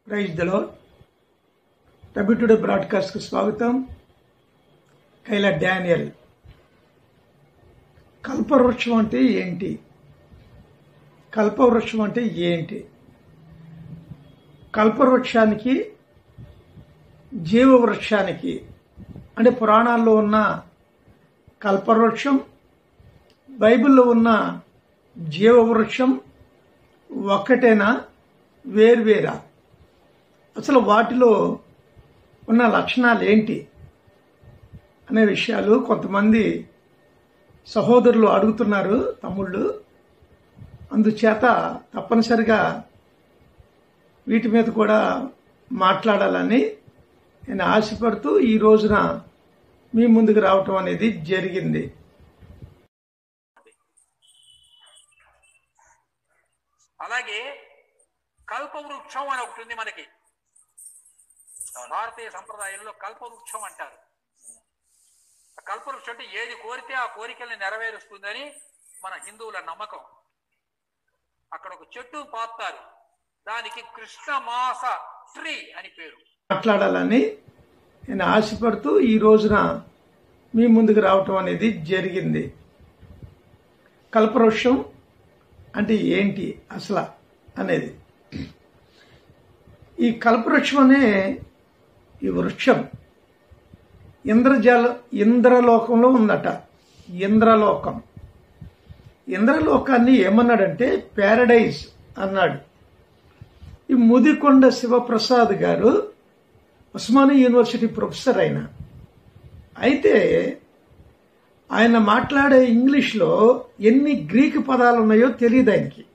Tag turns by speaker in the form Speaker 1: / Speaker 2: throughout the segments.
Speaker 1: praise the Lord W today బ్రాడ్కాస్ట్కి స్వాగతం Kayla Daniel కల్పవృక్షం అంటే ఏంటి కల్పవృక్షం అంటే ఏంటి కల్పవృక్షానికి జీవవృక్షానికి అంటే పురాణాల్లో ఉన్న కల్పవృక్షం బైబిల్లో ఉన్న జీవవృక్షం ఒక్కటేనా వేర్వేరా అసలు వాటిలో ఉన్న లక్షణాలు ఏంటి అనే విషయాలు కొంతమంది సహోదరులు అడుగుతున్నారు తమ్ముళ్ళు అందుచేత తప్పనిసరిగా వీటి మీద కూడా మాట్లాడాలని నేను ఆశపడుతూ ఈ రోజున మీ ముందుకు రావటం అనేది జరిగింది
Speaker 2: అలాగే కల్పవృక్షం అని ఒకటి ఉంది మనకి భారతీయ సంప్రదాయంలో కల్పవృక్షం అంటారు ఆ కల్పవృక్షం అంటే ఏది కోరితే ఆ కోరికల్ని నెరవేరుస్తుందని మన హిందువుల నమ్మకం అక్కడ ఒక చెట్టు పాతారు దానికి కృష్ణమాస ట్రీ అని పేరు
Speaker 1: మాట్లాడాలని నేను ఆశపడుతూ ఈ రోజున మీ ముందుకు రావటం అనేది జరిగింది కల్పవృక్షం అంటే ఏంటి అసలు అనేది ఈ కల్పవృక్షం అనే ఈ వృక్షం ఇంద్రజాల ఇంద్రలోకంలో ఉందట ఇంద్రలోకం ఇంద్రలోకాన్ని ఏమన్నాడంటే ప్యారడైజ్ అన్నాడు ఈ ముదికొండ శివప్రసాద్ గారు ఉస్మానియా యూనివర్సిటీ ప్రొఫెసర్ ఆయన అయితే ఆయన మాట్లాడే ఇంగ్లీష్లో ఎన్ని గ్రీకు పదాలు ఉన్నాయో తెలియదు ఆయనకి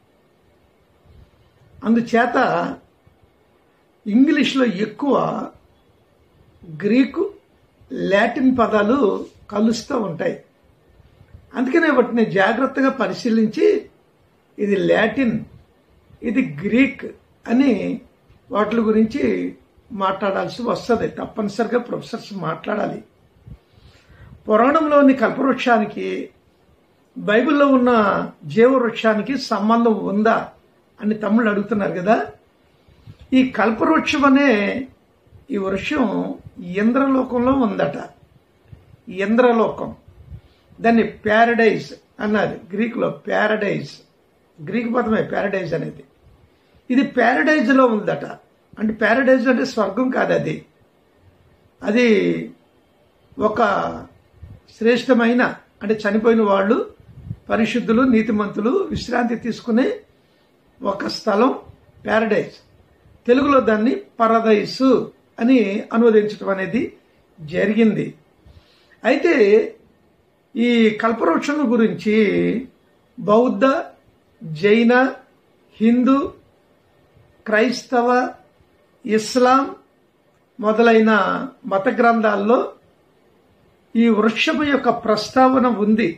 Speaker 1: అందుచేత ఇంగ్లీష్లో ఎక్కువ గ్రీకు లాటిన్ పదాలు కలుస్తూ ఉంటాయి అందుకనే వాటిని జాగ్రత్తగా పరిశీలించి ఇది లాటిన్ ఇది గ్రీక్ అని వాటి గురించి మాట్లాడాల్సి వస్తుంది తప్పనిసరిగా ప్రొఫెసర్స్ మాట్లాడాలి పురాణంలోని కల్పవృక్షానికి బైబిల్లో ఉన్న జీవవృక్షానికి సంబంధం ఉందా అని తమ్ముళ్ళు అడుగుతున్నారు కదా ఈ కల్పవృక్షం అనే ఈ వృక్షం ఇంద్రలోకంలో ఉందట ఇంద్రలోకం దాన్ని ప్యారడైజ్ అన్నది గ్రీకులో ప్యారడైజ్ గ్రీక్ పదమే ప్యారడైజ్ అనేది ఇది ప్యారడైజ్లో ఉందట అంటే ప్యారడైజ్ అంటే స్వర్గం కాదు అది అది ఒక శ్రేష్టమైన అంటే చనిపోయిన వాళ్ళు పరిశుద్ధులు నీతిమంతులు విశ్రాంతి తీసుకునే ఒక స్థలం ప్యారడైజ్ తెలుగులో దాన్ని పరదైసు అని అనువదించడం అనేది జరిగింది అయితే ఈ కల్పవృక్షం గురించి బౌద్ధ జైన హిందూ క్రైస్తవ ఇస్లాం మొదలైన మత గ్రంథాల్లో ఈ వృక్షము యొక్క ప్రస్తావన ఉంది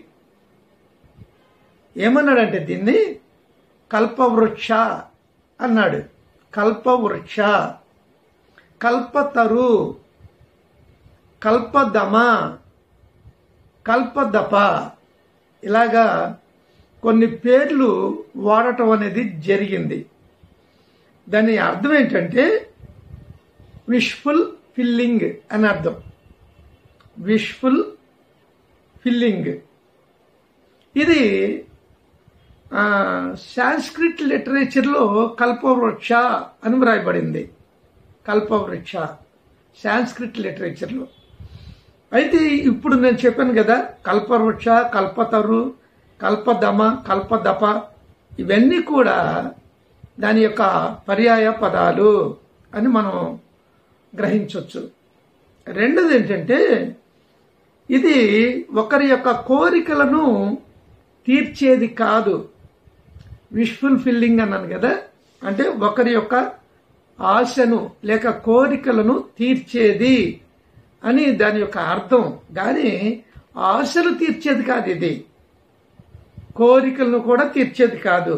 Speaker 1: ఏమన్నాడంటే దీన్ని కల్పవృక్ష అన్నాడు కల్పవృక్ష కల్పతరు కల్పదమ కల్పదప ఇలాగా కొన్ని పేర్లు వాడటం అనేది జరిగింది దాని అర్థం ఏంటంటే విష్ఫుల్ ఫిల్లింగ్ అని అర్థం విష్ఫుల్ ఫిల్లింగ్ ఇది సాంస్క్రిట్ లిటరేచర్లో కల్పవృక్ష అని వ్రాయబడింది కల్పవృక్ష సాంస్క్రిట్ లిటరేచర్లో అయితే ఇప్పుడు నేను చెప్పాను కదా కల్పవృక్ష కల్పతరు కల్పదమ కల్పదప ఇవన్నీ కూడా దాని యొక్క పర్యాయ పదాలు అని మనం గ్రహించవచ్చు రెండోది ఏంటంటే ఇది ఒకరి యొక్క కోరికలను తీర్చేది కాదు విష్ఫుల్ ఫిల్లింగ్ అన్నాను కదా అంటే ఒకరి యొక్క ఆశను లేక కోరికలను తీర్చేది అని దాని యొక్క అర్థం కానీ ఆశలు తీర్చేది కాదు ఇది కోరికలను కూడా తీర్చేది కాదు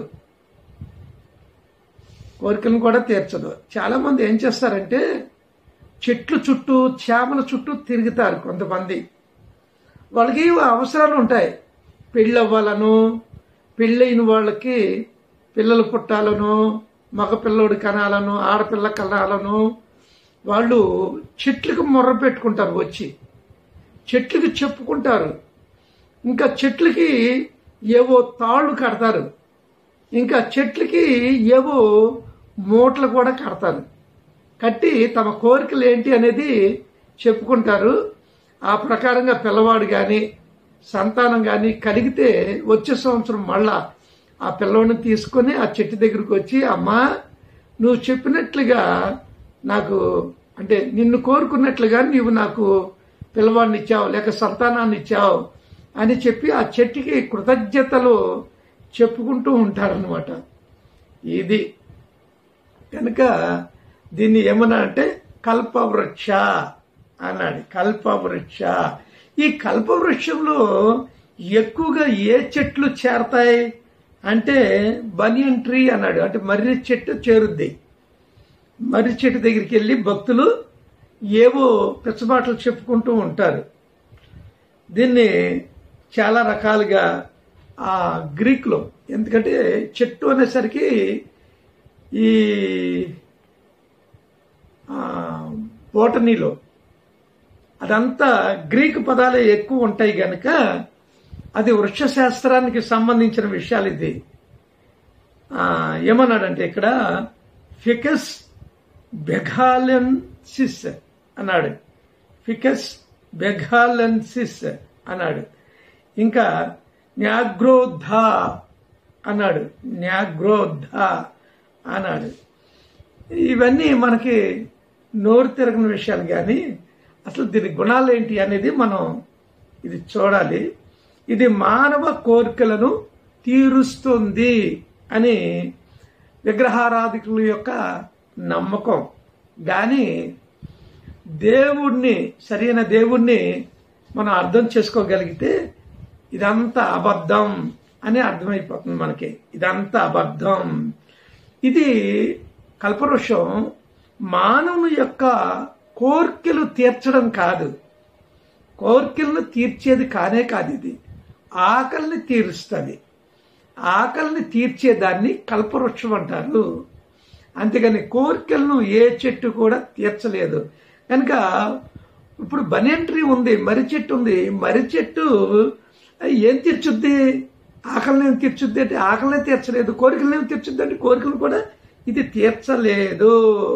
Speaker 1: కోరికలను కూడా తీర్చదు చాలా మంది ఏం చేస్తారంటే చెట్లు చుట్టూ చేపల చుట్టూ తిరుగుతారు కొంతమంది వాళ్ళకి అవసరాలు ఉంటాయి పెళ్ళవ్వాలను పెళ్ళైన వాళ్ళకి పిల్లలు పుట్టాలను మగ పిల్లోడు కనాలను ఆడపిల్ల కనాలను వాళ్ళు చెట్లకు మొర్ర పెట్టుకుంటారు వచ్చి చెట్లకి చెప్పుకుంటారు ఇంకా చెట్లకి ఏవో తాళ్ళు కడతారు ఇంకా చెట్లకి ఏవో మూటలు కూడా కడతారు కట్టి తమ కోరికలు ఏంటి అనేది చెప్పుకుంటారు ఆ ప్రకారంగా పిల్లవాడు కానీ సంతానం కానీ కలిగితే వచ్చే సంవత్సరం మళ్ళా ఆ పిల్లవాడిని తీసుకొని ఆ చెట్టు దగ్గరికి వచ్చి అమ్మా నువ్వు చెప్పినట్లుగా నాకు అంటే నిన్ను కోరుకున్నట్లుగా నీవు నాకు పిల్లవాడిని ఇచ్చావు లేక సంతానాన్ని ఇచ్చావు అని చెప్పి ఆ చెట్టుకి కృతజ్ఞతలు చెప్పుకుంటూ ఉంటారనమాట ఇది కనుక దీన్ని ఏమన్నా అంటే కల్పవృక్ష అన్నాడు కల్పవృక్ష ఈ కల్పవృక్షంలో ఎక్కువగా ఏ చెట్లు చేరతాయి అంటే బనియన్ ట్రీ అన్నాడు అంటే మర్రి చెట్టు చేరుద్ది మర్రి చెట్టు దగ్గరికి వెళ్ళి భక్తులు ఏవో పిచ్చబాటలు చెప్పుకుంటూ ఉంటారు దీన్ని చాలా రకాలుగా ఆ గ్రీక్లో ఎందుకంటే చెట్టు అనేసరికి ఈ బోటనీలో అదంతా గ్రీకు పదాలే ఎక్కువ ఉంటాయి గనక అది వృక్ష శాస్త్రానికి సంబంధించిన విషయాలు ఇది ఆ, ఏమన్నాడంటే ఇక్కడ ఫికస్ బెఘాలెన్సిస్ అన్నాడు ఫికస్ బెఘాలెన్సిస్ అన్నాడు ఇంకా న్యాగ్రోధ అన్నాడు న్యాగ్రోధ అన్నాడు ఇవన్నీ మనకి నోరు తిరగని విషయాలు కానీ అసలు దీని గుణాలు ఏంటి అనేది మనం ఇది చూడాలి ఇది మానవ కోరికలను తీరుస్తుంది అని విగ్రహారాధికుల యొక్క నమ్మకం కానీ దేవుణ్ణి సరైన దేవుణ్ణి మనం అర్థం చేసుకోగలిగితే ఇదంతా అబద్ధం అని అర్థమైపోతుంది మనకి ఇదంతా అబద్ధం ఇది కల్పవృక్షం మానవుని యొక్క కోర్కెలు తీర్చడం కాదు కోర్కెలను తీర్చేది కానే కాదు ఇది ఆకలిని తీరుస్తుంది ఆకలిని తీర్చేదాన్ని కల్పవృక్షం అంటారు అంతేగాని కోరికలను ఏ చెట్టు కూడా తీర్చలేదు కనుక ఇప్పుడు బనియన్ ట్రీ ఉంది మర్రి చెట్టు ఉంది మర్రి చెట్టు ఏం తీర్చుద్ది ఆకలిని ఏం తీర్చుద్ది అంటే ఆకలిని తీర్చలేదు కోరికలను ఏం తీర్చుద్ది అంటే కోరికలు కూడా ఇది తీర్చలేదు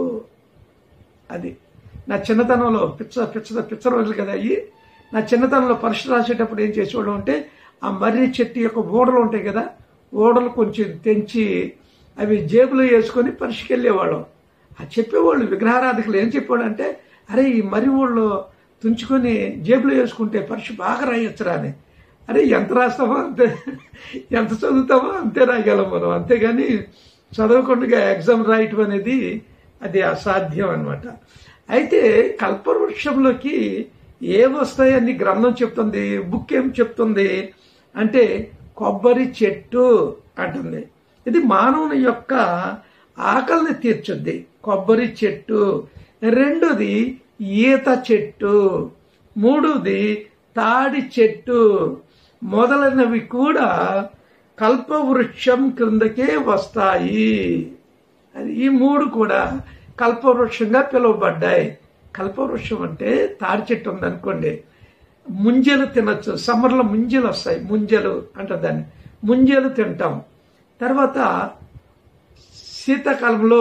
Speaker 1: అది నా చిన్నతనంలో పిచ్చ పిచ్చ పిచ్చ రోజులు కదా అయ్యి నా చిన్నతనంలో పరీక్ష రాసేటప్పుడు ఏం చేసేవాడు అంటే ఆ మర్రి చెట్టు యొక్క ఓడలు ఉంటాయి కదా ఓడలు కొంచెం తెంచి అవి జేబులో వేసుకొని పరీక్షకి వెళ్ళేవాళ్ళం ఆ చెప్పేవాళ్ళు విగ్రహారాధికులు ఏం చెప్పాడు అంటే అరే ఈ మర్రి ఓళ్ళు తుంచుకొని జేబులో వేసుకుంటే పరీక్ష బాగా రాయొచ్చురా అని అరే ఎంత రాస్తామో అంతే ఎంత చదువుతామో అంతే రాయగలం మనం అంతేగాని చదవకుండా ఎగ్జామ్ రాయటం అనేది అది అసాధ్యం అన్నమాట అయితే కల్పవృక్షంలోకి ఏమొస్తాయని గ్రంథం చెప్తుంది బుక్ ఏం చెప్తుంది అంటే కొబ్బరి చెట్టు అంటుంది ఇది మానవుని యొక్క ఆకలిని తీర్చుద్ది కొబ్బరి చెట్టు రెండోది ఈత చెట్టు మూడోది తాడి చెట్టు మొదలైనవి కూడా కల్పవృక్షం క్రిందకే వస్తాయి అది ఈ మూడు కూడా కల్పవృక్షంగా పిలువబడ్డాయి కల్పవృక్షం అంటే తాడి చెట్టు ఉందనుకోండి ముంజలు తినచ్చు సమ్మర్లో ముంజలు వస్తాయి ముంజలు అంటారు దాన్ని ముంజలు తింటాం తర్వాత శీతాకాలంలో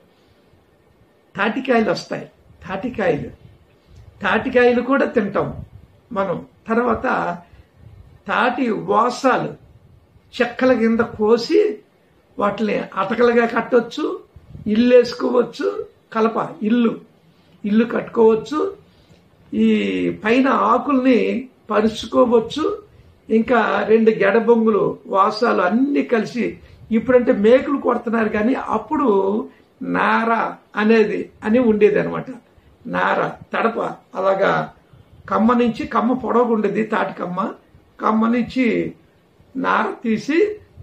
Speaker 1: తాటికాయలు వస్తాయి తాటికాయలు తాటికాయలు కూడా తింటాం మనం తర్వాత తాటి వాసాలు చెక్కల కింద కోసి వాటిని అటకలుగా కట్టొచ్చు ఇల్లు వేసుకోవచ్చు కలప ఇల్లు ఇల్లు కట్టుకోవచ్చు ఈ పైన ఆకుల్ని పరుచుకోవచ్చు ఇంకా రెండు గెడబొంగులు వాసాలు అన్ని కలిసి ఇప్పుడంటే మేకులు కొడుతున్నారు కానీ అప్పుడు నార అనేది అని ఉండేది అనమాట నార తడప అలాగా కమ్మ నుంచి కమ్మ పొడవుగా ఉండేది తాటి కమ్మ కమ్మ నుంచి నార తీసి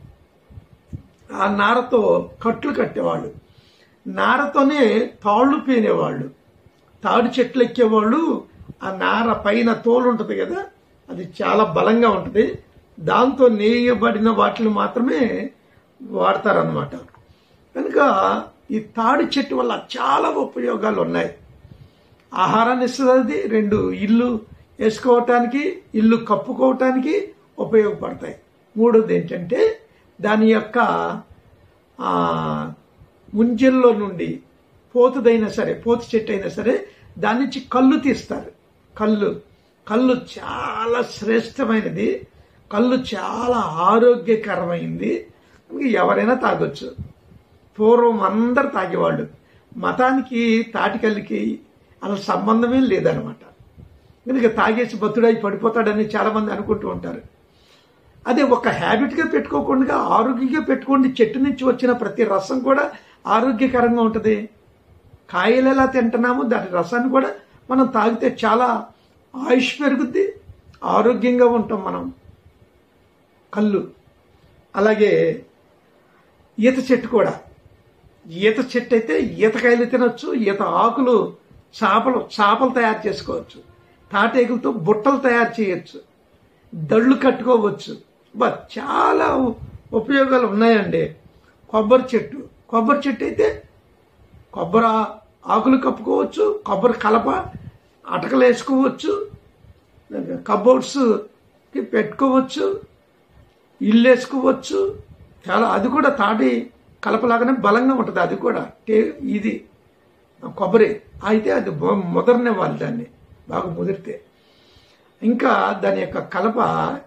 Speaker 1: ఆ నారతో కట్లు కట్టేవాళ్ళు నారతోనే తాళ్ళు పీనేవాళ్ళు తాడు చెట్లు ఎక్కేవాళ్ళు ఆ నార పైన తోలు ఉంటుంది కదా అది చాలా బలంగా ఉంటుంది దాంతో నేయబడిన వాటిని మాత్రమే వాడతారనమాట కనుక ఈ తాడి చెట్టు వల్ల చాలా ఉపయోగాలు ఉన్నాయి ఆహారాన్ని ఇస్తుంది రెండు ఇల్లు వేసుకోవటానికి ఇల్లు కప్పుకోవటానికి ఉపయోగపడతాయి మూడోది ఏంటంటే దాని యొక్క ఆ, ముంజల్లో నుండి పోతుదైనా సరే పోతు చెట్టు అయినా సరే దాని నుంచి కళ్ళు తీస్తారు కళ్ళు కళ్ళు చాలా శ్రేష్టమైనది కళ్ళు చాలా ఆరోగ్యకరమైంది ఇంక ఎవరైనా తాగొచ్చు పూర్వం అందరు తాగేవాళ్ళు మతానికి తాటికల్లికి అసలు సంబంధమే లేదనమాట కనుక తాగేసి బతుడై పడిపోతాడని చాలా మంది అనుకుంటూ ఉంటారు అదే ఒక హ్యాబిట్గా పెట్టుకోకుండా ఆరోగ్యంగా పెట్టుకోండి చెట్టు నుంచి వచ్చిన ప్రతి రసం కూడా ఆరోగ్యకరంగా ఉంటుంది కాయలు ఎలా తింటున్నామో దాని రసాన్ని కూడా మనం తాగితే చాలా ఆయుష్ పెరుగుద్ది ఆరోగ్యంగా ఉంటాం మనం కళ్ళు అలాగే ఈత చెట్టు కూడా ఈత చెట్టు అయితే ఈతకాయలు తినొచ్చు ఈత ఆకులు చేపలు చేపలు తయారు చేసుకోవచ్చు తాటేకులతో బుట్టలు తయారు చేయొచ్చు దళ్ళు కట్టుకోవచ్చు బా చాలా ఉ- ఉపయోగాలు ఉన్నాయండి కొబ్బరి చెట్టు కొబ్బరి చెట్టు అయితే కొబ్బరి ఆ- ఆకులు కప్పుకోవచ్చు కొబ్బరి కలప అటకలు వేసుకోవచ్చు కబోర్డ్స్ కి పెట్టుకోవచ్చు ఇల్లు వేసుకోవచ్చు చాలా అది కూడా తాటి కలపలాగానే బలంగా ఉంటుంది అది కూడా టే ఇది కొబ్బరి అయితే అది బొ- ముదరనివ్వాలి దాన్ని బాగా ముదిరితే ఇంకా దాని యొక్క కలప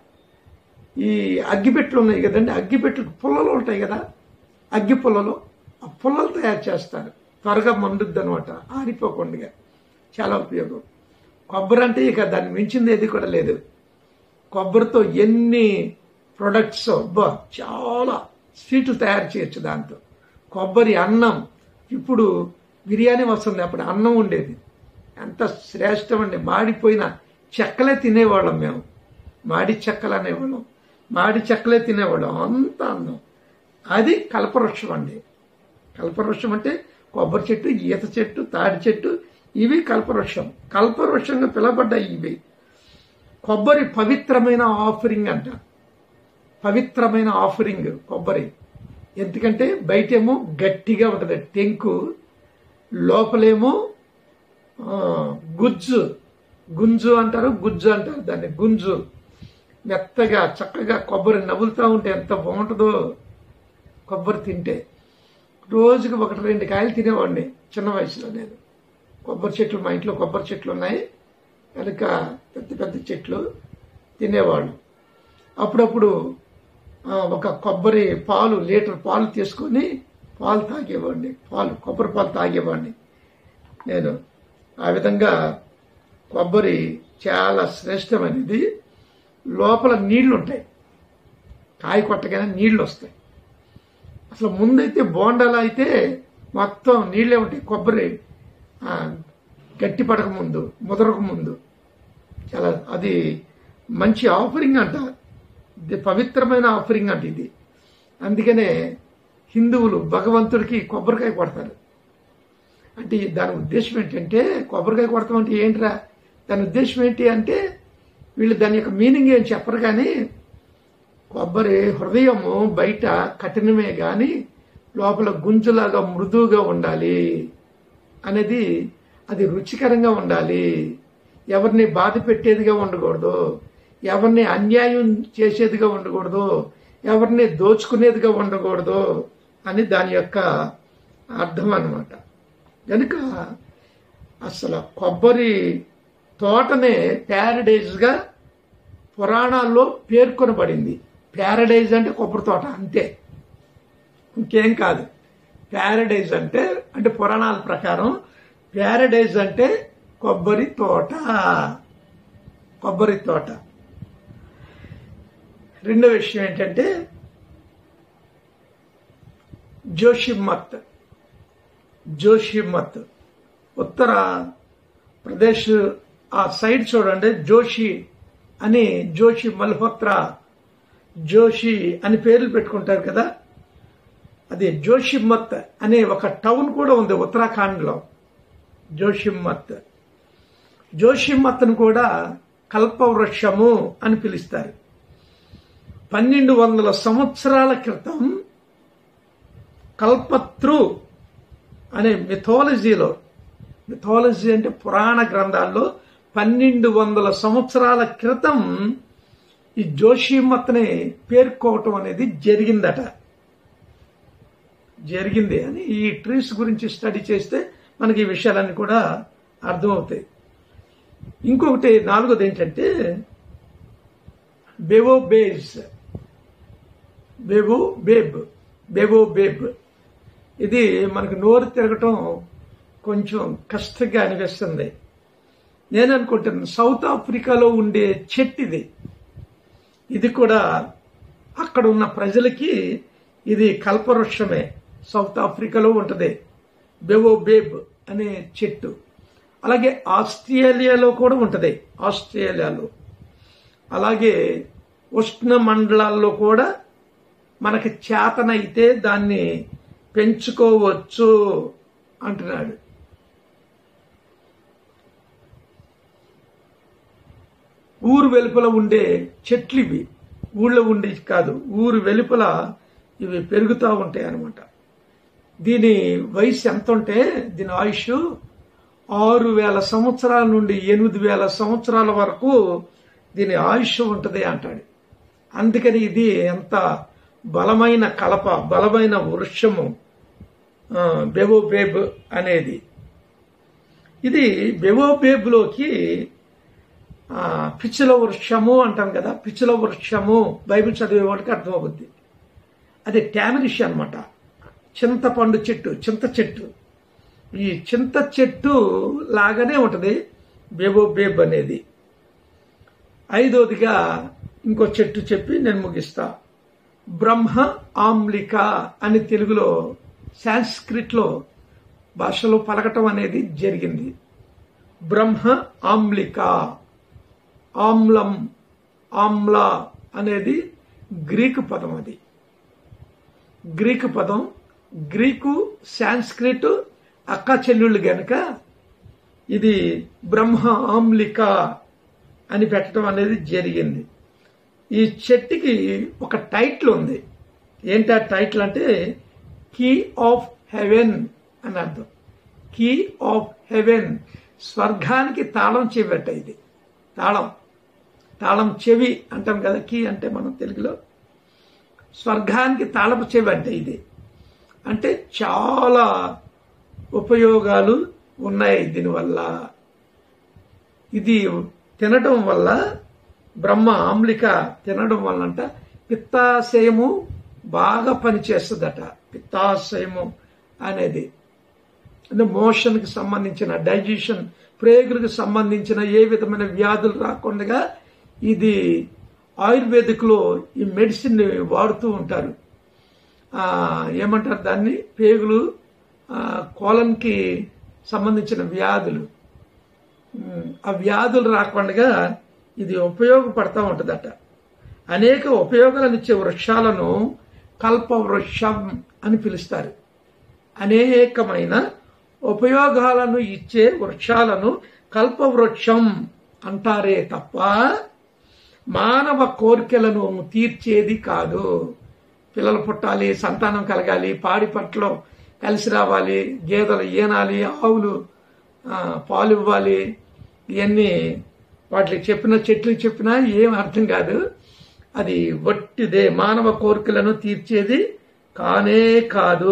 Speaker 1: ఈ అగ్గిపెట్లు ఉన్నాయి కదండి అగ్గిపెట్లు పుల్లలు ఉంటాయి కదా అగ్గి పుల్లలు ఆ పుల్లలు తయారు చేస్తారు త్వరగా మండుద్ది అనమాట ఆరిపోకుండా చాలా ఉపయోగం కొబ్బరి అంటే ఇక దాన్ని మించింది ఏది కూడా లేదు కొబ్బరితో ఎన్ని ప్రొడక్ట్స్ అబ్బా చాలా స్వీట్లు తయారు చేయొచ్చు దాంతో కొబ్బరి అన్నం ఇప్పుడు బిర్యానీ వస్తుంది అప్పుడు అన్నం ఉండేది ఎంత శ్రేష్టం అండి మాడిపోయిన చెక్కలే తినేవాళ్ళం మేము మాడి చెక్కలు అనేవాళ్ళం మాడి చెక్కలే తినేవాళ్ళం అంత అన్నం అది కల్పవృక్షం అండి కల్పవృక్షం అంటే కొబ్బరి చెట్టు ఈత చెట్టు తాడి చెట్టు ఇవి కల్పవృక్షం కల్పవృక్షంగా పిలవబడ్డాయి ఇవి కొబ్బరి పవిత్రమైన ఆఫరింగ్ అంట పవిత్రమైన ఆఫరింగ్ కొబ్బరి ఎందుకంటే బయటేమో గట్టిగా ఉంటుంది టెంకు లోపలేమో ఆ, గుజ్జు గుంజు అంటారు గుజ్జు అంటారు దాన్ని గుంజు మెత్తగా చక్కగా కొబ్బరి నవ్వులుతూ ఉంటే ఎంత బాగుంటుందో కొబ్బరి తింటే రోజుకి ఒకటి రెండు కాయలు తినేవాడిని చిన్న వయసులో నేను కొబ్బరి చెట్లు మా ఇంట్లో కొబ్బరి చెట్లు ఉన్నాయి కనుక పెద్ద పెద్ద చెట్లు తినేవాళ్ళు అప్పుడప్పుడు ఆ, ఒక కొబ్బరి పాలు లీటర్ పాలు తీసుకొని పాలు తాగేవాడిని పాలు కొబ్బరి పాలు తాగేవాడిని నేను ఆ విధంగా కొబ్బరి చాలా శ్రేష్టమైనది లోపల నీళ్లు ఉంటాయి కాయ కొట్టగానే నీళ్లు వస్తాయి అసలు ముందైతే బోండాలు అయితే మొత్తం నీళ్ళే ఉంటాయి కొబ్బరి ఆ, గట్టి పడక ముందు ముదరక ముందు చాలా అది మంచి ఆఫరింగ్ అంట ఇది పవిత్రమైన ఆఫరింగ్ అంట ఇది అందుకనే హిందువులు భగవంతుడికి కొబ్బరికాయ కొడతారు అంటే దాని ఉద్దేశం ఏంటంటే కొబ్బరికాయ కొడతాం అంటే ఏంట్రా దాని ఉద్దేశం ఏంటి అంటే వీళ్ళు దాని యొక్క మీనింగ్ ఏం చెప్పరు కానీ కొబ్బరి హృదయము బయట కఠినమే గాని లోపల గుంజులాగా మృదువుగా ఉండాలి అనేది అది రుచికరంగా ఉండాలి ఎవరిని బాధ పెట్టేదిగా ఉండకూడదు ఎవరిని అన్యాయం చేసేదిగా ఉండకూడదు ఎవరిని దోచుకునేదిగా ఉండకూడదు అని దాని యొక్క అర్థం అన్నమాట కనుక అసలు కొబ్బరి తోటనే ప్యారడైజ్గా పురాణాల్లో పేర్కొనబడింది ప్యారడైజ్ అంటే కొబ్బరి తోట అంతే ఇంకేం కాదు ప్యారడైజ్ అంటే అంటే పురాణాల ప్రకారం ప్యారడైజ్ అంటే కొబ్బరి తోట కొబ్బరి తోట రెండో విషయం ఏంటంటే జోషిమత్ జోషిమత్ ఉత్తర ప్రదేశ్ ఆ సైడ్ చూడండి జోషి అని జోషి మల్హోత్రా జోషి అని పేర్లు పెట్టుకుంటారు కదా అది జోషిమత్ అనే ఒక టౌన్ కూడా ఉంది ఉత్తరాఖండ్ లో జోషిమత్ జోషిమత్ను కూడా కల్పవృక్షము అని పిలుస్తారు పన్నెండు వందల సంవత్సరాల క్రితం కల్పత్రు అనే మిథాలజీలో మిథాలజీ అంటే పురాణ గ్రంథాల్లో పన్నెండు వందల సంవత్సరాల క్రితం ఈ జోషిమత్ని పేర్కోవటం అనేది జరిగిందట జరిగింది అని ఈ ట్రీస్ గురించి స్టడీ చేస్తే మనకి ఈ విషయాలన్నీ కూడా అర్థమవుతాయి ఇంకొకటి నాలుగోది ఏంటంటే బెవో బేజ్ బెవో బేబ్ బెవో బేబ్ ఇది మనకు నోరు తిరగటం కొంచెం కష్టంగా అనిపిస్తుంది నేను అనుకుంటున్నాను సౌత్ ఆఫ్రికాలో ఉండే చెట్టు ఇది ఇది కూడా అక్కడ ఉన్న ప్రజలకి ఇది కల్పవృక్షమే సౌత్ ఆఫ్రికాలో ఉంటుంది బెవో బేబ్ అనే చెట్టు అలాగే ఆస్ట్రేలియాలో కూడా ఉంటుంది ఆస్ట్రేలియాలో అలాగే ఉష్ణ మండలాల్లో కూడా మనకి చేతనైతే దాన్ని పెంచుకోవచ్చు అంటున్నాడు ఊరు వెలుపల ఉండే చెట్లు ఇవి ఊళ్ళో ఉండే కాదు ఊరు వెలుపల ఇవి పెరుగుతూ ఉంటాయి అన్నమాట దీని వయసు ఎంత ఉంటే దీని ఆయుష్ ఆరు వేల సంవత్సరాల నుండి ఎనిమిది వేల సంవత్సరాల వరకు దీని ఆయుష్ ఉంటుంది అంటాడు అందుకని ఇది ఎంత బలమైన కలప బలమైన వృక్షము ఆ, బెవో బేబ్ అనేది ఇది బెవో బేబ్లోకి ఆ, పిచ్చుల వృక్షము అంటాం కదా పిచ్చుల వృక్షము బైబిల్ చదివే వాడికి అర్థమవుద్ది అది టామరిష్ అన్నమాట చింతపండు చెట్టు చింత చెట్టు ఈ చింత చెట్టు లాగానే ఉంటుంది బేబో బేబ్ అనేది ఐదోదిగా ఇంకో చెట్టు చెప్పి నేను ముగిస్తా బ్రహ్మ ఆమ్లిక అని తెలుగులో సాంస్క్రిట్ లో భాషలో పలకటం అనేది జరిగింది బ్రహ్మ ఆమ్లిక ఆమ్లం ఆమ్ల అనేది గ్రీకు పదం అది గ్రీకు పదం గ్రీకు సాంస్క్రిట్ అక్క చెల్లెళ్ళు గనుక ఇది బ్రహ్మ ఆమ్లిక అని పెట్టడం అనేది జరిగింది ఈ చెట్టుకి ఒక టైటిల్ ఉంది ఏంటి ఆ టైటిల్ అంటే కీ ఆఫ్ హెవెన్ అని అర్థం కీ ఆఫ్ హెవెన్ స్వర్గానికి తాళం చెవిట ఇది తాళం తాళం చెవి అంటాం కదా కీ అంటే మనం తెలుగులో స్వర్గానికి తాళపు చెవి అంటే ఇది అంటే చాలా ఉపయోగాలు ఉన్నాయి దీనివల్ల ఇది తినడం వల్ల బ్రహ్మ ఆమ్లిక తినడం వల్ల అంట పిత్తాశయము బాగా పనిచేస్తుందట పిత్తాశయము అనేది అంటే మోషన్కి సంబంధించిన డైజెషన్ ప్రేగులకు సంబంధించిన ఏ విధమైన వ్యాధులు రాకుండా ఇది ఆయుర్వేదిక్లో ఈ మెడిసిన్ వాడుతూ ఉంటారు ఆ, ఏమంటారు దాన్ని పేగులు ఆ, కోలన్కి సంబంధించిన వ్యాధులు ఉమ్, ఆ వ్యాధులు రాకుండా ఇది ఉపయోగపడతా ఉంటుందట అనేక ఉపయోగాలను ఇచ్చే వృక్షాలను కల్పవృక్షం అని పిలుస్తారు అనేకమైన ఉపయోగాలను ఇచ్చే వృక్షాలను కల్పవృక్షం అంటారే తప్ప మానవ కోరికలను తీర్చేది కాదు పిల్లలు పుట్టాలి సంతానం కలగాలి పాడి పట్లో కలిసి రావాలి గేదెలు ఈనాలి ఆవులు ఆ, పాలు ఇవ్వాలి ఇవన్నీ వాటికి చెప్పిన చెట్లు చెప్పినా ఏం అర్థం కాదు అది వట్టిదే మానవ కోరికలను తీర్చేది కానే కాదు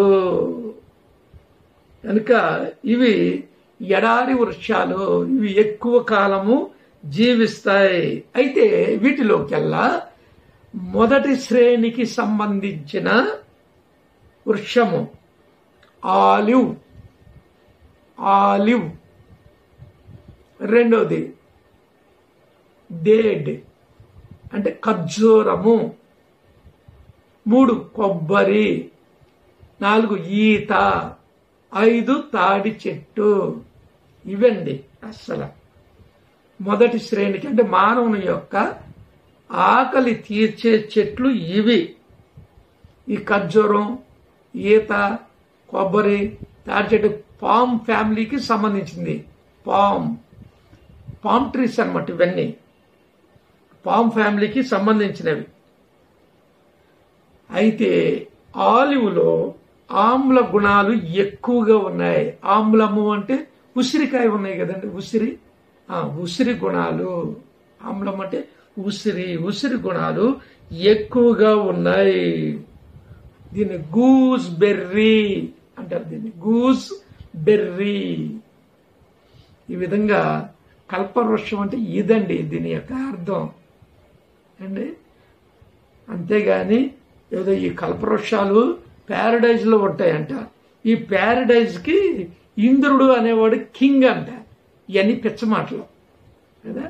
Speaker 1: కనుక ఇవి ఎడారి వృక్షాలు ఇవి ఎక్కువ కాలము జీవిస్తాయి అయితే వీటిలోకెల్లా మొదటి శ్రేణికి సంబంధించిన వృక్షము ఆలివ్ ఆలివ్ రెండోది దేడ్ అంటే ఖర్జూరము మూడు కొబ్బరి నాలుగు ఈత ఐదు తాడి చెట్టు ఇవండి అస్సలు మొదటి శ్రేణికి అంటే మానవుని యొక్క ఆకలి తీర్చే చెట్లు ఇవి ఈ ఖర్జూరం ఈత కొబ్బరి తాడి చెట్టు పామ్ ఫ్యామిలీకి సంబంధించింది పామ్ పామ్ ట్రీస్ అన్నమాట ఇవన్నీ పామ్ ఫ్యామిలీకి సంబంధించినవి అయితే ఆలివ్లో ఆమ్ల గుణాలు ఎక్కువగా ఉన్నాయి ఆమ్లము అంటే ఉసిరికాయ ఉన్నాయి కదండి ఉసిరి ఆ ఉసిరి గుణాలు ఆమ్లం అంటే ఉసిరి ఉసిరి గుణాలు ఎక్కువగా ఉన్నాయి దీన్ని గూస్ బెర్రీ అంటారు దీన్ని గూస్ బెర్రీ ఈ విధంగా కల్పవృక్షం అంటే ఇదండి దీని యొక్క అర్థం అండి అంతేగాని ఏదో ఈ కల్పవృక్షాలు ప్యారడైజ్ లో ఉంటాయంట ఈ ప్యారడైజ్ కి ఇంద్రుడు అనేవాడు కింగ్ అంట ఇవన్నీ పిచ్చ మాటలు కదా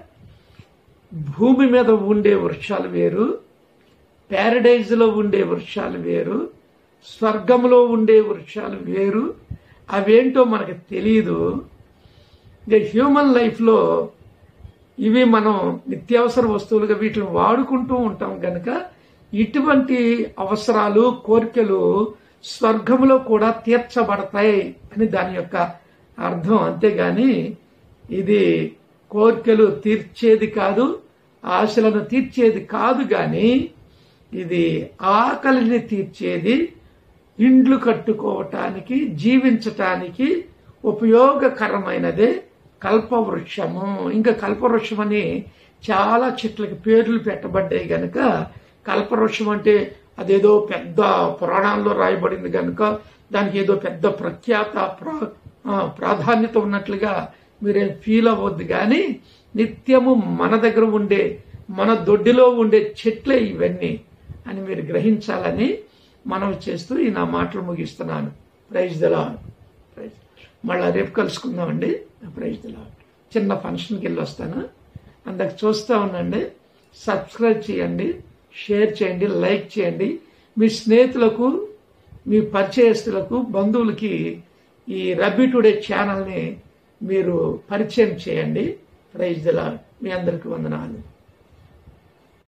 Speaker 1: భూమి మీద ఉండే వృక్షాలు వేరు ప్యారడైజ్ లో ఉండే వృక్షాలు వేరు స్వర్గంలో ఉండే వృక్షాలు వేరు అవేంటో మనకు తెలియదు ఇక హ్యూమన్ లైఫ్లో ఇవి మనం నిత్యావసర వస్తువులుగా వీటిని వాడుకుంటూ ఉంటాం కనుక ఇటువంటి అవసరాలు కోరికలు స్వర్గంలో కూడా తీర్చబడతాయి అని దాని యొక్క అర్థం అంతేగాని ఇది కోరికలు తీర్చేది కాదు ఆశలను తీర్చేది కాదు గాని ఇది ఆకలిని తీర్చేది ఇండ్లు కట్టుకోవటానికి జీవించటానికి ఉపయోగకరమైనదే కల్పవృక్షము ఇంకా కల్పవృక్షం అని చాలా చెట్లకి పేర్లు పెట్టబడ్డాయి గనక కల్పవృక్షం అంటే అదేదో పెద్ద పురాణాల్లో రాయబడింది గనుక దానికి ఏదో పెద్ద ప్రఖ్యాత ప్రా- ఆ, ప్రాధాన్యత ఉన్నట్లుగా మీరేం ఫీల్ అవ్వద్దు కానీ నిత్యము మన దగ్గర ఉండే మన దొడ్డిలో ఉండే చెట్లే ఇవన్నీ అని మీరు గ్రహించాలని మనం చేస్తూ ఈ నా మాటలు ముగిస్తున్నాను ప్రైజ్ దలా ప్రైజ్ మళ్ళా రేపు కలుసుకుందామండి ప్రైజ్ దలా చిన్న ఫంక్షన్కి వెళ్ళి వస్తాను అందరికి చూస్తూ ఉండండి సబ్స్క్రైబ్ చేయండి షేర్ చేయండి లైక్ చేయండి మీ స్నేహితులకు మీ పరిచయస్తులకు బంధువులకి ఈ రబ్బీ టుడే ఛానల్ని మీరు పరిచయం చేయండి ప్రైజ్ దలా మీ అందరికి వందనాలు